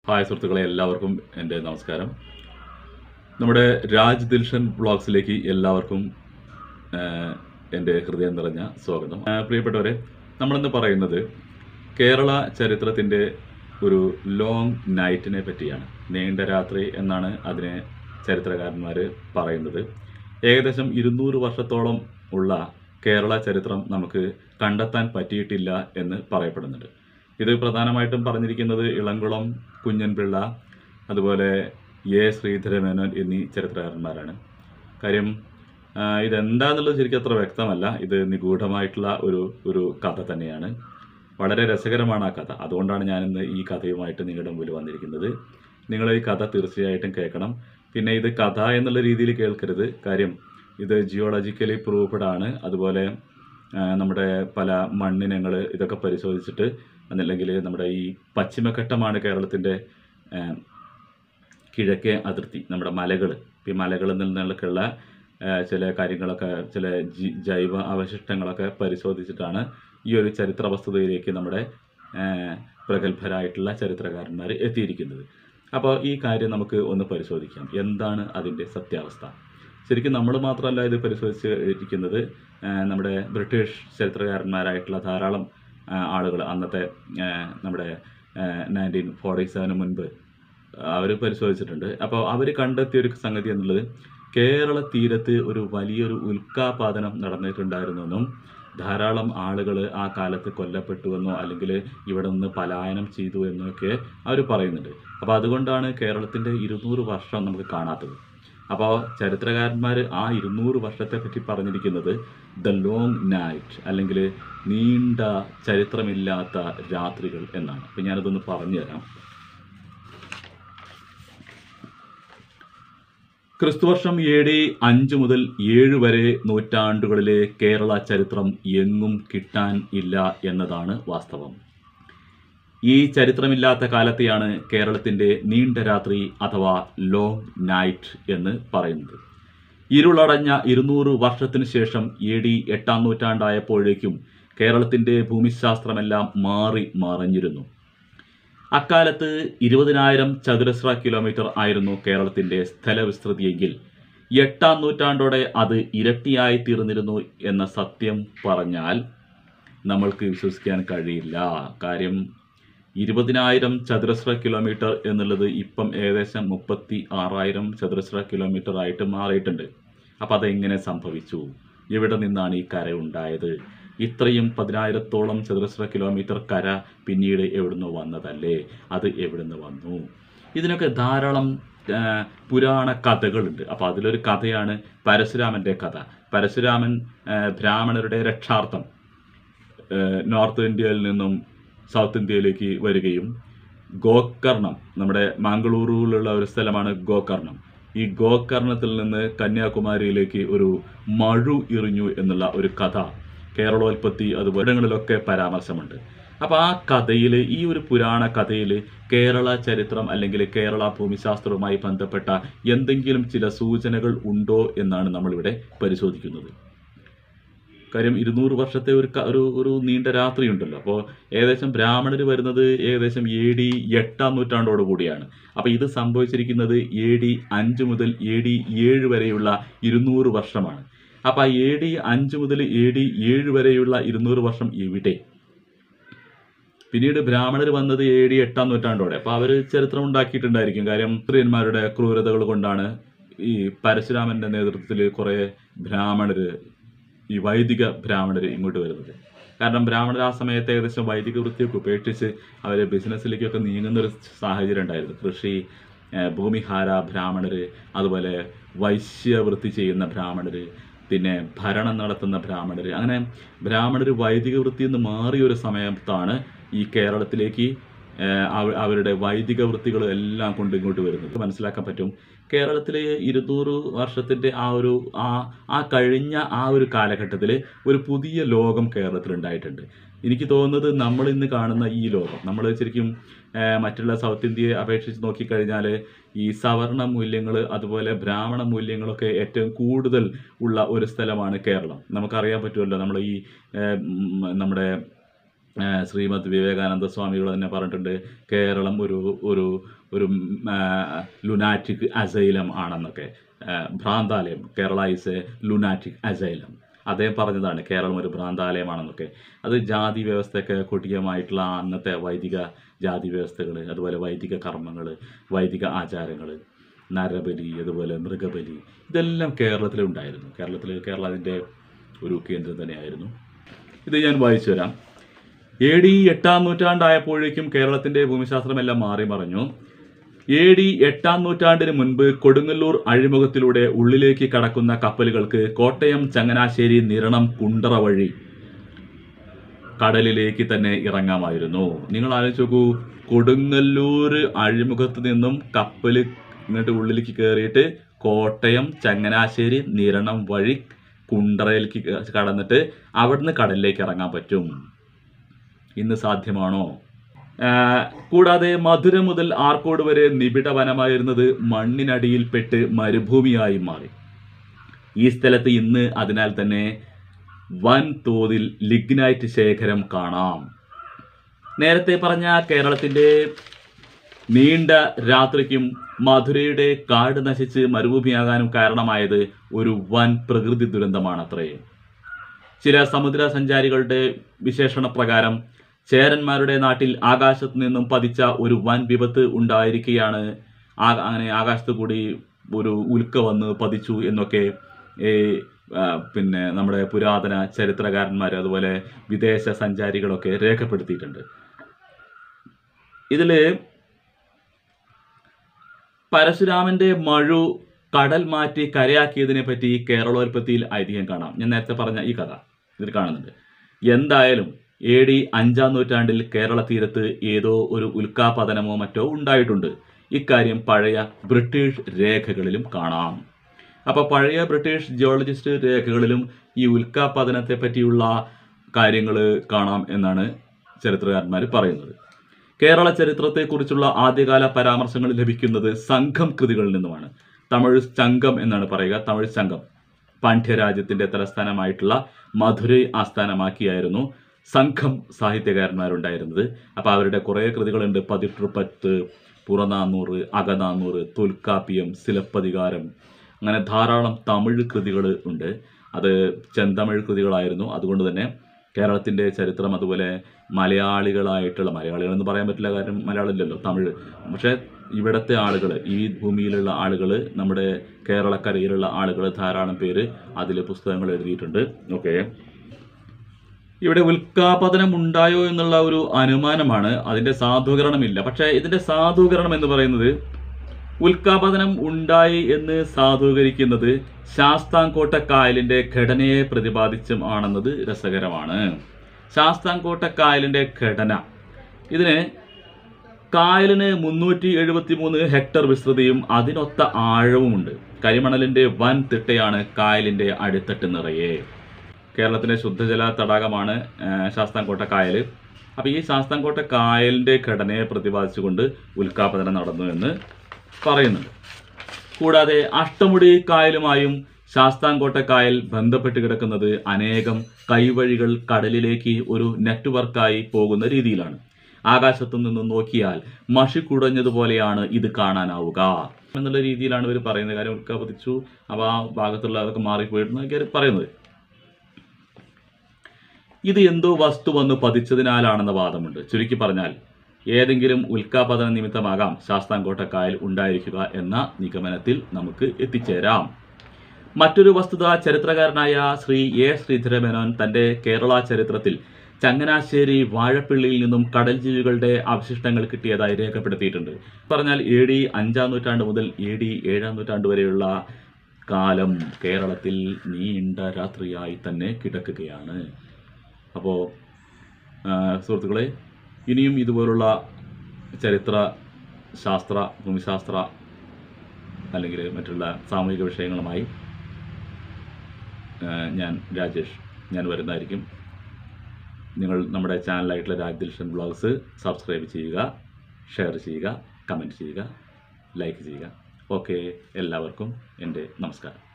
hi സുഹൃത്തുക്കളെ എല്ലാവർക്കും എൻ്റെ നമസ്കാരം നമ്മുടെ രാജ് ദിൽഷൻ ബ്ലോഗ്സിലേക്ക് എല്ലാവർക്കും ആഹ്, എൻ്റെ ഹൃദയം നിറഞ്ഞ സ്വാഗതം ആഹ്, പ്രിയപ്പെട്ടവരെ നമ്മളിന്ന് പറയുന്നത് കേരള ചരിത്രത്തിൻ്റെ ഒരു ലോങ് നൈറ്റിനെ പറ്റിയാണ് നീണ്ട രാത്രി എന്നാണ് അതിനെ ചരിത്രകാരന്മാർ പറയുന്നത് ഏകദേശം ഇരുന്നൂറ് വർഷത്തോളം ഉള്ള കേരള ചരിത്രം നമുക്ക് കണ്ടെത്താൻ പറ്റിയിട്ടില്ല എന്ന് പറയപ്പെടുന്നുണ്ട് ഇത് പ്രധാനമായിട്ടും പറഞ്ഞിരിക്കുന്നത് ഇളംകുളം കുഞ്ഞൻപിള്ള അതുപോലെ എ ശ്രീധരമേനോൻ എന്നീ ചരിത്രകാരന്മാരാണ് കാര്യം ആ, ഇതെന്താന്നുള്ളത് ശരിക്കും അത്ര വ്യക്തമല്ല ഇത് നിഗൂഢമായിട്ടുള്ള ഒരു ഒരു കഥ തന്നെയാണ് വളരെ രസകരമാണ് ആ കഥ അതുകൊണ്ടാണ് ഞാനിന്ന് ഈ കഥയുമായിട്ട് നിങ്ങളുടെ മുമ്പിൽ വന്നിരിക്കുന്നത് നിങ്ങൾ ഈ കഥ തീർച്ചയായിട്ടും കേൾക്കണം പിന്നെ ഇത് കഥ എന്നുള്ള രീതിയിൽ കേൾക്കരുത് കാര്യം ഇത് ജിയോളജിക്കലി പ്രൂഫഡ് ആണ് അതുപോലെ ആ, നമ്മുടെ പല മണ്ണിനങ്ങൾ ഇതൊക്കെ പരിശോധിച്ചിട്ട് അതല്ലെങ്കിൽ നമ്മുടെ ഈ പശ്ചിമഘട്ടമാണ് കേരളത്തിൻ്റെ ആ, കിഴക്കേ അതിർത്തി നമ്മുടെ മലകൾ ഈ മലകളിൽ നിന്നൊക്കെയുള്ള ആ, ചില കാര്യങ്ങളൊക്കെ ചില ജി ജൈവ അവശിഷ്ടങ്ങളൊക്കെ പരിശോധിച്ചിട്ടാണ് ഈ ഒരു ചരിത്ര വസ്തുതയിലേക്ക് നമ്മുടെ ആ, പ്രഗത്ഭരായിട്ടുള്ള ചരിത്രകാരന്മാർ എത്തിയിരിക്കുന്നത് അപ്പോൾ ഈ കാര്യം നമുക്ക് ഒന്ന് പരിശോധിക്കാം എന്താണ് അതിൻ്റെ സത്യാവസ്ഥ ശരിക്കും നമ്മൾ മാത്രമല്ല ഇത് പരിശോധിച്ച് ഇരിക്കുന്നത് ആ, നമ്മുടെ ബ്രിട്ടീഷ് ചരിത്രകാരന്മാരായിട്ടുള്ള ധാരാളം ആളുകൾ അന്നത്തെ ആ, നമ്മുടെ നയൻറ്റീൻ ഫോർട്ടി സെവന് മുൻപ് അവർ പരിശോധിച്ചിട്ടുണ്ട് അപ്പോൾ അവർ കണ്ടെത്തിയ ഒരു സംഗതി എന്നുള്ളത് കേരള തീരത്ത് ഒരു വലിയൊരു ഉൽക്കാപാതനം നടന്നിട്ടുണ്ടായിരുന്നെന്നും ധാരാളം ആളുകൾ ആ കാലത്ത് കൊല്ലപ്പെട്ടുവെന്നോ അല്ലെങ്കിൽ ഇവിടെ നിന്ന് പലായനം ചെയ്തു എന്നൊക്കെ അവർ പറയുന്നുണ്ട് അപ്പോൾ അതുകൊണ്ടാണ് കേരളത്തിൻ്റെ ഇരുന്നൂറ് വർഷം നമുക്ക് കാണാത്തത് അപ്പോൾ ചരിത്രകാരന്മാർ ആ ഇരുന്നൂറ് വർഷത്തെ പറ്റി പറഞ്ഞിരിക്കുന്നത് ദ ലോങ് നൈറ്റ് അല്ലെങ്കിൽ നീണ്ട ചരിത്രമില്ലാത്ത രാത്രികൾ എന്നാണ് അപ്പോൾ ഞാനതൊന്ന് പറഞ്ഞു തരാം ക്രിസ്തുവർഷം എ ഡി അഞ്ച് മുതൽ ഏഴ് വരെ നൂറ്റാണ്ടുകളിലെ കേരള ചരിത്രം എങ്ങും കിട്ടാൻ ഇല്ല എന്നതാണ് വാസ്തവം ഈ ചരിത്രമില്ലാത്ത കാലത്തെയാണ് കേരളത്തിൻ്റെ നീണ്ട രാത്രി അഥവാ ലോങ് നൈറ്റ് എന്ന് പറയുന്നത് ഇരുളടഞ്ഞ ഇരുന്നൂറ് വർഷത്തിനു ശേഷം എ ഡി എട്ടാം നൂറ്റാണ്ടായപ്പോഴേക്കും കേരളത്തിൻ്റെ ഭൂമിശാസ്ത്രമെല്ലാം മാറി മറഞ്ഞിരുന്നു അക്കാലത്ത് ഇരുപതിനായിരം ചതുരശ്ര കിലോമീറ്റർ ആയിരുന്നു കേരളത്തിന്റെ സ്ഥലവിസ്തൃതിയെങ്കിൽ എട്ടാം നൂറ്റാണ്ടോടെ അത് ഇരട്ടിയായി തീർന്നിരുന്നു എന്ന സത്യം പറഞ്ഞാൽ നമ്മൾക്ക് വിശ്വസിക്കാൻ കഴിയില്ല കാര്യം ഇരുപതിനായിരം ചതുരശ്ര കിലോമീറ്റർ എന്നുള്ളത് ഇപ്പം ഏകദേശം മുപ്പത്തി ആറായിരം ചതുരശ്ര കിലോമീറ്റർ ആയിട്ട് മാറിയിട്ടുണ്ട് അപ്പം അതെങ്ങനെ സംഭവിച്ചു എവിടെ നിന്നാണ് ഈ കര ഉണ്ടായത് ഇത്രയും പതിനായിരത്തോളം ചതുരശ്ര കിലോമീറ്റർ കര പിന്നീട് എവിടുന്ന് വന്നതല്ലേ അത് എവിടുന്ന് വന്നു ഇതിനൊക്കെ ധാരാളം ആ, പുരാണ കഥകളുണ്ട് അപ്പോൾ അതിലൊരു കഥയാണ് പരശുരാമൻ്റെ കഥ പരശുരാമൻ ആ, ബ്രാഹ്മണരുടെ രക്ഷാർത്ഥം ഏഹ് നോർത്ത് ഇന്ത്യയിൽ നിന്നും സൗത്ത് ഇന്ത്യയിലേക്ക് വരികയും ഗോകർണം നമ്മുടെ മാംഗ്ലൂരുവിലുള്ള ഒരു സ്ഥലമാണ് ഗോകർണം ഈ ഗോകർണത്തിൽ നിന്ന് കന്യാകുമാരിയിലേക്ക് ഒരു മഴു എറിഞ്ഞു എന്നുള്ള ഒരു കഥ കേരളോൽപ്പത്തി അതുപോലെ ഇടങ്ങളിലൊക്കെ പരാമർശമുണ്ട് അപ്പോൾ ആ കഥയിൽ ഈ ഒരു പുരാണ കഥയിൽ കേരള ചരിത്രം അല്ലെങ്കിൽ കേരള ഭൂമിശാസ്ത്രവുമായി ബന്ധപ്പെട്ട എന്തെങ്കിലും ചില സൂചനകൾ ഉണ്ടോ എന്നാണ് നമ്മളിവിടെ പരിശോധിക്കുന്നത് കാര്യം ഇരുന്നൂറ് വർഷത്തെ ഒരു ക- ഒരു ഒരു നീണ്ട രാത്രി ഉണ്ടല്ലോ അപ്പോൾ ഏകദേശം ബ്രാഹ്മണർ വരുന്നത് ഏകദേശം എ ഡി എട്ടാം നൂറ്റാണ്ടോട് കൂടിയാണ് അപ്പോൾ ഇത് സംഭവിച്ചിരിക്കുന്നത് എ ഡി അഞ്ച് മുതൽ എ ഡി ഏഴ് വരെയുള്ള ഇരുന്നൂറ് വർഷമാണ് അപ്പോൾ ആ എ ഡി അഞ്ച് മുതൽ എ ഡി ഏഴ് വരെയുള്ള ഇരുന്നൂറ് വർഷം എവിടെ പിന്നീട് ബ്രാഹ്മണർ വന്നത് എ ഡി എട്ടാം നൂറ്റാണ്ടോടെ അപ്പോൾ അവർ ചരിത്രം ഉണ്ടാക്കിയിട്ടുണ്ടായിരിക്കും കാര്യം സ്ത്രീയന്മാരുടെ ക്രൂരതകൾ കൊണ്ടാണ് ഈ പരശുരാമന്റെ നേതൃത്വത്തിൽ കുറേ ബ്രാഹ്മണർ ഈ വൈദിക ബ്രാഹ്മണർ ഇങ്ങോട്ട് വരുന്നത് കാരണം ബ്രാഹ്മണർ ആ സമയത്ത് ഏകദേശം വൈദിക വൃത്തിയൊക്കെ ഉപേക്ഷിച്ച് അവർ ബിസിനസ്സിലേക്കൊക്കെ നീങ്ങുന്ന ഒരു സാഹചര്യം ഉണ്ടായിരുന്നു കൃഷി ഏഹ് ഭൂമിഹാര ബ്രാഹ്മണർ അതുപോലെ വൈശ്യവൃത്തി ചെയ്യുന്ന ബ്രാഹ്മണർ പിന്നെ ഭരണം നടത്തുന്ന ബ്രാഹ്മണർ അങ്ങനെ ബ്രാഹ്മണർ വൈദിക വൃത്തിയിൽ നിന്ന് മാറിയ ഒരു സമയത്താണ് ഈ കേരളത്തിലേക്ക് ഏഹ് അവ- അവരുടെ വൈദിക വൃത്തികൾ എല്ലാം കൊണ്ട് ഇങ്ങോട്ട് വരുന്നത് മനസ്സിലാക്കാൻ പറ്റും കേരളത്തിലെ ഇരുന്നൂറ് വർഷത്തിൻ്റെ ആ ഒരു ആ ആ കഴിഞ്ഞ ആ ഒരു കാലഘട്ടത്തിൽ ഒരു പുതിയ ലോകം കേരളത്തിൽ ഉണ്ടായിട്ടുണ്ട് എനിക്ക് തോന്നുന്നത് നമ്മൾ ഇന്ന് കാണുന്ന ഈ ലോകം നമ്മൾ ശരിക്കും ഏഹ് മറ്റുള്ള സൗത്ത് ഇന്ത്യയെ അപേക്ഷിച്ച് നോക്കിക്കഴിഞ്ഞാൽ ഈ സവർണ മൂല്യങ്ങൾ അതുപോലെ ബ്രാഹ്മണ മൂല്യങ്ങളൊക്കെ ഏറ്റവും കൂടുതൽ ഉള്ള ഒരു സ്ഥലമാണ് കേരളം നമുക്കറിയാൻ പറ്റുമല്ലോ നമ്മൾ ഈ ഏഹ് ഉം, നമ്മുടെ ആ, ശ്രീമദ് വിവേകാനന്ദ സ്വാമികൾ തന്നെ പറഞ്ഞിട്ടുണ്ട് കേരളം ഒരു ഒരു ഒരു ലുനാറ്റിക് അസൈലം ആണെന്നൊക്കെ ആ, ഭ്രാന്താലയം Kerala is a lunatic asylum അദ്ദേഹം പറഞ്ഞതാണ് കേരളം ഒരു ഭ്രാന്താലയമാണെന്നൊക്കെ അത് ജാതി വ്യവസ്ഥയൊക്കെ കൊടിയമായിട്ടുള്ള അന്നത്തെ വൈദിക ജാതി വ്യവസ്ഥകൾ അതുപോലെ വൈദിക കർമ്മങ്ങൾ വൈദിക ആചാരങ്ങൾ നരബലി അതുപോലെ മൃഗബലി ഇതെല്ലാം കേരളത്തിലുണ്ടായിരുന്നു കേരളത്തിൽ കേരളം അതിൻ്റെ ഒരു കേന്ദ്രം തന്നെയായിരുന്നു ഇത് ഞാൻ വായിച്ചു തരാം എ ഡി എട്ടാം നൂറ്റാണ്ടായപ്പോഴേക്കും കേരളത്തിന്റെ ഭൂമിശാസ്ത്രമെല്ലാം മാറി മറിഞ്ഞു എ ഡി എട്ടാം നൂറ്റാണ്ടിന് മുൻപ് കൊടുങ്ങല്ലൂർ അഴിമുഖത്തിലൂടെ ഉള്ളിലേക്ക് കടക്കുന്ന കപ്പലുകൾക്ക് കോട്ടയം ചങ്ങനാശ്ശേരി നിരണം കുണ്ടറ വഴി കടലിലേക്ക് തന്നെ ഇറങ്ങാമായിരുന്നു നിങ്ങൾ ആലോചിച്ച് നോക്കൂ കൊടുങ്ങല്ലൂർ അഴിമുഖത്ത് നിന്നും കപ്പൽ ഇങ്ങോട്ട് ഉള്ളിലേക്ക് കയറിയിട്ട് കോട്ടയം ചങ്ങനാശ്ശേരി നിരണം വഴി കുണ്ടറയിലേക്ക് കടന്നിട്ട് അവിടുന്ന് കടലിലേക്ക് ഇറങ്ങാൻ പറ്റും ഇന്ന് സാധ്യമാണോ ആ, കൂടാതെ മധുര മുതൽ ആർക്കോട് വരെ നിബിഡ വനമായിരുന്നത് മണ്ണിനടിയിൽപ്പെട്ട് മരുഭൂമിയായി മാറി ഈ സ്ഥലത്ത് ഇന്ന് അതിനാൽ തന്നെ വൻ തോതിൽ ലിഗ്നൈറ്റ് ശേഖരം കാണാം നേരത്തെ പറഞ്ഞ കേരളത്തിന്റെ നീണ്ട രാത്രിക്കും മധുരയുടെ കാട് നശിച്ച് മരുഭൂമിയാകാനും കാരണമായത് ഒരു വൻ പ്രകൃതി ദുരന്തമാണത്രേ ചില സമുദ്ര സഞ്ചാരികളുടെ വിശേഷണ പ്രകാരം ചേരന്മാരുടെ നാട്ടിൽ ആകാശത്ത് നിന്നും പതിച്ച ഒരു വൻ വിപത്ത് ഉണ്ടായിരിക്കുകയാണ് ആ- അങ്ങനെ ആകാശത്ത് കൂടി ഒരു ഉൽക്ക വന്ന് പതിച്ചു എന്നൊക്കെ ഈ ആ, പിന്നെ നമ്മുടെ പുരാതന ചരിത്രകാരന്മാർ അതുപോലെ വിദേശ സഞ്ചാരികളൊക്കെ രേഖപ്പെടുത്തിയിട്ടുണ്ട് ഇതില് പരശുരാമന്റെ മഴു കടൽ മാറ്റി കരയാക്കിയതിനെ പറ്റി കേരളോൽപ്പത്തിയിൽ ഐതിഹ്യം കാണാം ഞാൻ നേരത്തെ പറഞ്ഞ ഈ കഥ ഇതിൽ കാണുന്നുണ്ട് എന്തായാലും എ ഡി അഞ്ചാം നൂറ്റാണ്ടിൽ കേരള തീരത്ത് ഏതോ ഒരു ഉൽക്കാപതനമോ മറ്റോ ഉണ്ടായിട്ടുണ്ട് ഇക്കാര്യം പഴയ ബ്രിട്ടീഷ് രേഖകളിലും കാണാം അപ്പൊ പഴയ ബ്രിട്ടീഷ് ജിയോളജിസ്റ്റ് രേഖകളിലും ഈ ഉൽക്കാപതനത്തെ പറ്റിയുള്ള കാര്യങ്ങൾ കാണാം എന്നാണ് ചരിത്രകാരന്മാർ പറയുന്നത് കേരള ചരിത്രത്തെക്കുറിച്ചുള്ള ആദ്യകാല പരാമർശങ്ങൾ ലഭിക്കുന്നത് സംഘം കൃതികളിൽ നിന്നുമാണ് തമിഴ് സംഘം എന്നാണ് പറയുക തമിഴ് സംഘം പാണ്ഡ്യരാജ്യത്തിന്റെ തലസ്ഥാനമായിട്ടുള്ള മധുരൈ ആസ്ഥാനമാക്കിയായിരുന്നു സംഘം സാഹിത്യകാരന്മാരുണ്ടായിരുന്നത് അപ്പോൾ അവരുടെ കുറേ കൃതികളുണ്ട് പതിട്ടുപത്ത് പുറനാന്നൂറ് അകനാന്നൂറ് തൊൽക്കാപ്പിയം സിലപ്പതികാരം അങ്ങനെ ധാരാളം തമിഴ് കൃതികൾ ഉണ്ട് അത് ചെന്തമിഴ് കൃതികളായിരുന്നു അതുകൊണ്ട് തന്നെ കേരളത്തിൻ്റെ ചരിത്രം അതുപോലെ മലയാളികളായിട്ടുള്ള മലയാളികൾ എന്ന് പറയാൻ പറ്റില്ല കാരണം മലയാളമില്ലല്ലോ തമിഴ് പക്ഷേ ഇവിടുത്തെ ആളുകൾ ഈ ഭൂമിയിലുള്ള ആളുകൾ നമ്മുടെ കേരളക്കരയിലുള്ള ആളുകൾ ധാരാളം പേര് അതിൽ പുസ്തകങ്ങൾ എഴുതിയിട്ടുണ്ട് ഓക്കെ ഇവിടെ ഉൽക്കാപതനം ഉണ്ടായോ എന്നുള്ള ഒരു അനുമാനമാണ് അതിന്റെ സാധൂകരണമില്ല പക്ഷേ ഇതിന്റെ സാധൂകരണം എന്ന് പറയുന്നത് ഉൽക്കാപതനം ഉണ്ടായി എന്ന് സാധൂകരിക്കുന്നത് ശാസ്താംകോട്ട കായലിന്റെ ഘടനയെ പ്രതിപാദിച്ചും ആണെന്നത് രസകരമാണ് ശാസ്താംകോട്ട കായലിന്റെ ഘടന ഇതിന് കായലിന് മുന്നൂറ്റി എഴുപത്തി മൂന്ന് ഹെക്ടർ വിസ്തൃതിയും അതിനൊത്ത ആഴവുമുണ്ട് കരിമണലിന്റെ വൻ തിട്ടയാണ് കായലിന്റെ അടിത്തട്ട് നിറയെ കേരളത്തിലെ ശുദ്ധജല തടാകമാണ് ആ, ശാസ്താംകോട്ട കായൽ അപ്പോൾ ഈ ശാസ്താംകോട്ട കായലിന്റെ ഘടനയെ പ്രതിപാദിച്ചുകൊണ്ട് ഉൽക്കാപതനം നടന്നു എന്ന് പറയുന്നുണ്ട് കൂടാതെ അഷ്ടമുടി കായലുമായും ശാസ്താംകോട്ട കായൽ ബന്ധപ്പെട്ട് കിടക്കുന്നത് അനേകം കൈവഴികൾ കടലിലേക്ക് ഒരു നെറ്റ്വർക്കായി പോകുന്ന രീതിയിലാണ് ആകാശത്തു നിന്നും നോക്കിയാൽ മഷി കുടഞ്ഞതുപോലെയാണ് ഇത് കാണാനാവുക എന്നുള്ള രീതിയിലാണ് ഇവർ പറയുന്നത് കാര്യം ഉൽക്ക പതിച്ചു അപ്പോൾ ആ ഭാഗത്തുള്ള അതൊക്കെ മാറിപ്പോയിട്ടെന്നൊക്കെയാണ് പറയുന്നത് ഇത് എന്തോ വസ്തു വന്ന് പതിച്ചതിനാലാണെന്ന വാദമുണ്ട് ചുരുക്കി പറഞ്ഞാൽ ഏതെങ്കിലും ഉൽക്കാപതന നിമിത്തമാകാം ശാസ്താംകോട്ട കായൽ ഉണ്ടായിരിക്കുക എന്ന നിഗമനത്തിൽ നമുക്ക് എത്തിച്ചേരാം മറ്റൊരു വസ്തുത ചരിത്രകാരനായ ശ്രീ എ ശ്രീധരമേനോൻ തന്റെ കേരള ചരിത്രത്തിൽ ചങ്ങനാശ്ശേരി വാഴപ്പിള്ളിയിൽ നിന്നും കടൽ ജീവികളുടെ അവശിഷ്ടങ്ങൾ കിട്ടിയതായി രേഖപ്പെടുത്തിയിട്ടുണ്ട് പറഞ്ഞാൽ എ ഡി അഞ്ചാം നൂറ്റാണ്ട് മുതൽ എ ഡി ഏഴാം നൂറ്റാണ്ട് വരെയുള്ള കാലം കേരളത്തിൽ നീണ്ട രാത്രിയായി തന്നെ കിടക്കുകയാണ് അപ്പോൾ സുഹൃത്തുക്കളെ ഇനിയും ഇതുപോലുള്ള ചരിത്ര ശാസ്ത്ര ഭൂമിശാസ്ത്ര അല്ലെങ്കിൽ മറ്റുള്ള സാമൂഹിക വിഷയങ്ങളുമായി ആ, ഞാൻ രാജേഷ് ഞാൻ വരുന്നതായിരിക്കും നിങ്ങൾ നമ്മുടെ ചാനലായിട്ടുള്ള രാജ് ദിൽഷൻ ബ്ലോഗ്സ് സബ്സ്ക്രൈബ് ചെയ്യുക ഷെയർ ചെയ്യുക കമൻറ്റ് ചെയ്യുക ലൈക്ക് ചെയ്യുക ഓക്കെ എല്ലാവർക്കും എൻ്റെ നമസ്കാരം